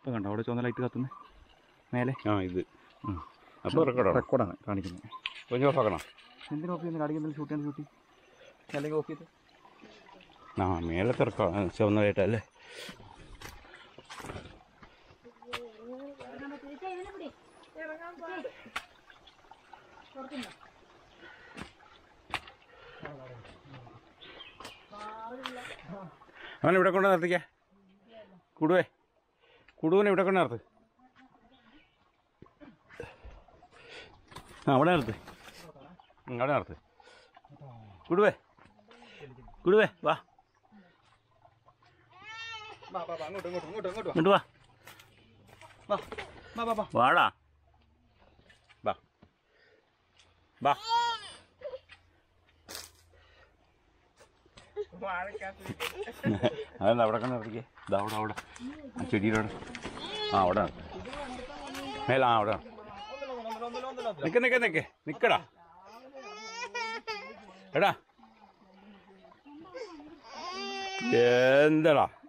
ഇപ്പം കണ്ടോ അവിടെ ചുവന്ന ലൈറ്റ് കത്തുന്നത് മേലെ ആ ഇത് അപ്പോൾ റെക്കോർഡാണ് റെക്കോർഡാണ് കാണിക്കുന്നത് கொஞ்சம் ഓഫ് ആക്കണം എന്തിനാ ഓഫ് ചെയ്യുന്നത് കാണിക്കുന്നത് ഷൂട്ട് ചെയ്യാൻ ഷൂട്ടി അല്ലെങ്കിൽ ഓഫ് ചെയ്ത് ആ മേലത്തെ റെക്കോർഡ് ചുവന്നതായിട്ടല്ലേ അവൻ ഇവിടെ കൊണ്ട് നിർത്തിക്ക കുടുവേ കുടുവിനെ ഇവിടെ കൊണ്ട് നിർത്ത് ആ അവിടെ നിർത്ത് ഉം, അവിടെ നിർത്ത് കുടുവേ കുടുവേ വാ അങ്ങോട്ട് ഇങ്ങോട്ട് ഇങ്ങോട്ട് ഇങ്ങോട്ട് ഇങ്ങോട്ട് വാ വാ വാ വാ വാ വാടാ വാ വാ അതല്ല അവിടെ കണ്ട് നിർത്തിക്കേ ഇതാ അവിടെ അവിടെ ആ ചെടിയുടെ അവിടെ ആ അവിടെ ആണ്. മേല ആ അവിടെ ആണ്. നിക്ക് നിക്ക് നിക്ക് നിക്കടാ എടാ എന്താടാ